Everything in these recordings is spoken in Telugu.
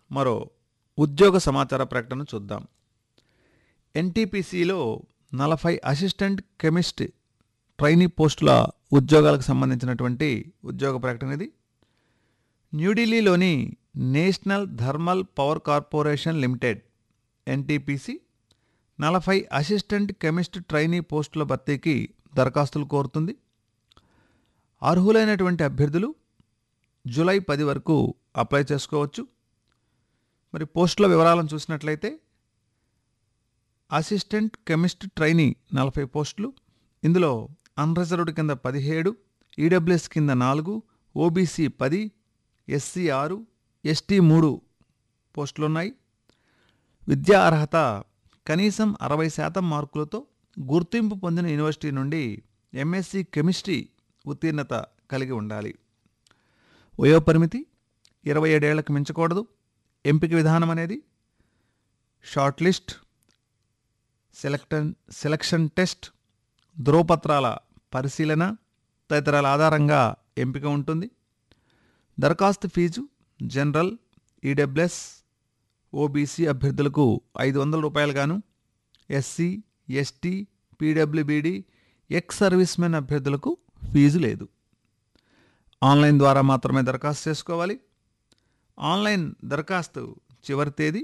మరో ఉద్యోగ సమాచార ప్రకటన చూద్దాం ఎన్టీపీసీలో నలభై అసిస్టెంట్ కెమిస్ట్ ట్రైనీ పోస్టుల ఉద్యోగాలకు సంబంధించినటువంటి ఉద్యోగ ప్రకటన ఇది న్యూఢిల్లీలోని national thermal power corporation limited NTPC నలభై అసిస్టెంట్ కెమిస్ట్ ట్రైనీ పోస్టుల భర్తీకి దరఖాస్తులు కోరుతుంది అర్హులైనటువంటి అభ్యర్థులు జూలై పది వరకు అప్లై చేసుకోవచ్చు మరి పోస్టుల వివరాలను చూసినట్లయితే అసిస్టెంట్ కెమిస్ట్ ట్రైనీ నలభై పోస్టులు ఇందులో అన్రిజర్వ్డ్ కింద పదిహేడు ఈడబ్ల్యూఎస్ కింద నాలుగు ఓబీసీ పది ఎస్సీ ఆరు ఎస్టీ మూడు పోస్టులున్నాయి విద్యా అర్హత కనీసం అరవై శాతం మార్కులతో గుర్తింపు పొందిన యూనివర్సిటీ నుండి ఎంఎస్సి కెమిస్ట్రీ ఉత్తీర్ణత కలిగి ఉండాలి వయోపరిమితి ఇరవై ఏడేళ్లకు మించకూడదు ఎంపిక విధానం అనేది short list selection selection test ధ్రువపత్రాల పరిశీలన తదితరాల ఆధారంగా ఎంపిక ఉంటుంది దరఖాస్తు ఫీజు జనరల్ ఈడబ్ల్యూఎస్ ఓబీసీ అభ్యర్థులకు ఐదు వందల రూపాయలు గాను SC ST PWBD ex servicemen అభ్యర్థులకు ఫీజు లేదు ఆన్లైన్ ద్వారా మాత్రమే దరఖాస్తు చేసుకోవాలి ఆన్లైన్ దరఖాస్తు చివరి తేదీ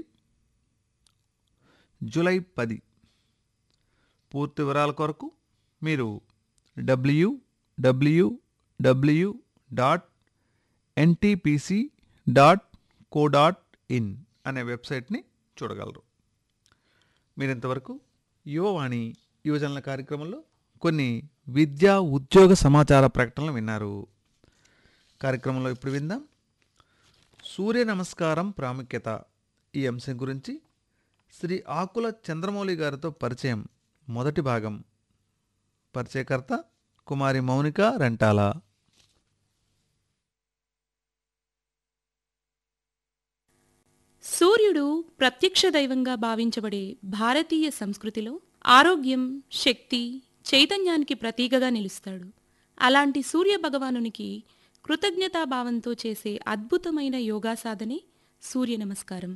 జూలై పది పూర్తి వివరాల కొరకు మీరు W W W dot NTPC dot co dot in అనే వెబ్సైట్ని చూడగలరు మీరు ఇంతవరకు యువవాణి యువజనుల కార్యక్రమంలో కొన్ని విద్యా ఉద్యోగ సమాచార ప్రకటనలు విన్నారు కార్యక్రమంలో ఇప్పుడు విందాం సూర్య నమస్కారం ప్రాముఖ్యత ఈ అంశం గురించి శ్రీ ఆకుల చంద్రమౌళి గారితో పరిచయం మొదటి భాగం పరిచయకర్త కుమారి మౌనిక రెంటాల సూర్యుడు ప్రత్యక్ష దైవంగా భావించబడే భారతీయ సంస్కృతిలో ఆరోగ్యం శక్తి చైతన్యానికి ప్రతీకగా నిలుస్తాడు అలాంటి సూర్య భగవానునికి కృతజ్ఞతాభావంతో చేసే అద్భుతమైన యోగా సాధనే సూర్య నమస్కారం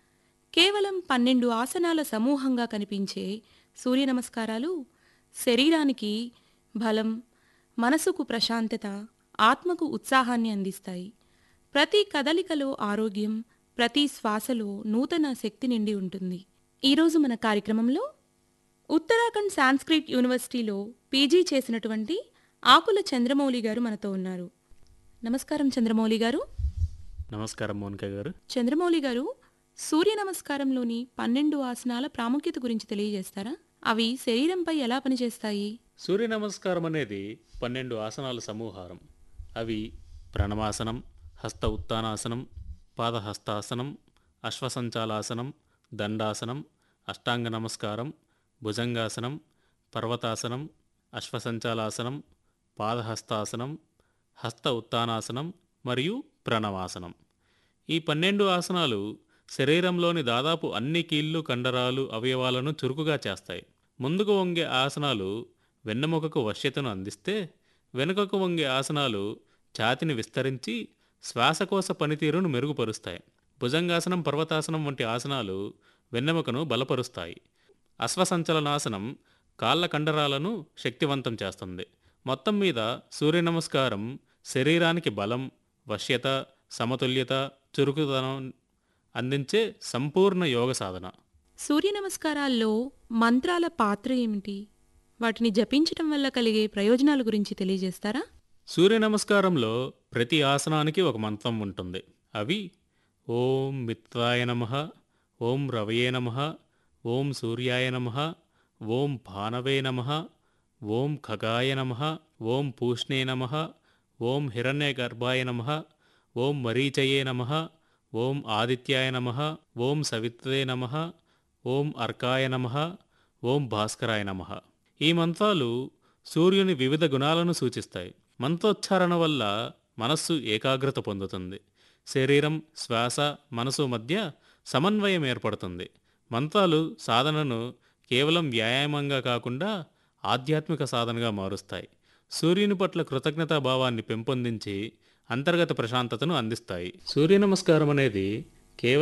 కేవలం పన్నెండు ఆసనాల సమూహంగా కనిపించే సూర్య నమస్కారాలు శరీరానికి బలం మనసుకు ప్రశాంతత ఆత్మకు ఉత్సాహాన్ని అందిస్తాయి ప్రతి కదలికలో ఆరోగ్యం ప్రతి శ్వాసలో నూతన శక్తి నిండి ఉంటుంది ఈరోజు మన కార్యక్రమంలో ఉత్తరాఖండ్ సాంస్క్రిట్ యూనివర్సిటీలో పీజీ చేసినటువంటి ఆకుల చంద్రమౌళి గారు మనతో ఉన్నారు నమస్కారం చంద్రమౌళి గారు నమస్కారం మోనిక గారు చంద్రమౌళి గారు సూర్య నమస్కారంలోని పన్నెండు ఆసనాల ప్రాముఖ్యత గురించి తెలియజేస్తారా అవి శరీరంపై ఎలా పనిచేస్తాయి సూర్య నమస్కారం అనేది పన్నెండు ఆసనాల సమూహారం అవి ప్రణమాసనం హస్త ఉత్తానాసనం పాదహస్తాసనం అశ్వసంచాలాసనం దండాసనం అష్టాంగ నమస్కారం భుజంగాసనం పర్వతాసనం అశ్వసంచాలాసనం పాదహస్తాసనం హస్త ఉత్తానాసనం మరియు ప్రణవాసనం ఈ పన్నెండు ఆసనాలు శరీరంలోని దాదాపు అన్ని కీళ్ళు కండరాలు అవయవాలను చురుకుగా చేస్తాయి ముందుకు వంగే ఆసనాలు వెన్నెముకకు వశ్యతను అందిస్తే వెనుకకు వంగే ఆసనాలు ఛాతిని విస్తరించి శ్వాసకోశ పనితీరును మెరుగుపరుస్తాయి భుజంగాసనం పర్వతాసనం వంటి ఆసనాలు వెన్నెముకను బలపరుస్తాయి అశ్వసంచలనాసనం కాళ్ళ కండరాలను శక్తివంతం చేస్తుంది మొత్తం మీద సూర్య నమస్కారం శరీరానికి బలం వశ్యత సమతుల్యత చురుకుదనం అందించే సంపూర్ణ యోగ సాధన సూర్య నమస్కారాల్లో మంత్రాల పాత్ర ఏమిటి వాటిని జపించటం వల్ల కలిగే ప్రయోజనాల గురించి తెలియజేస్తారా సూర్య నమస్కారంలో ప్రతి ఆసనానికి ఒక మంత్రం ఉంటుంది అవి ఓం మిత్రాయ నమ ఓం రవయే నమ ఓం సూర్యాయ నమ ఓం భానవే నమ ఓం ఖగాయ నమ ఓం పూష్ణే నమ ఓం హిరణ్యగర్భాయ నమ ఓం మరీచయే నమ ఓం ఆదిత్యాయ నమ ఓం సవిత్రే నమ ఓం అర్కాయ నమ ఓం భాస్కరాయ నమ ఈ మంత్రాలు సూర్యుని వివిధ గుణాలను సూచిస్తాయి మంత్రోచ్చారణ వల్ల మనస్సు ఏకాగ్రత పొందుతుంది శరీరం శ్వాస మనసు మధ్య సమన్వయం ఏర్పడుతుంది మంత్రాలు సాధనను కేవలం వ్యాయామంగా కాకుండా ఆధ్యాత్మిక సాధనగా మారుస్తాయి సూర్యుని పట్ల కృతజ్ఞతా భావాన్ని పెంపొందించి అంతర్గత ప్రశాంతతను అందిస్తాయి సూర్య నమస్కారం అనేది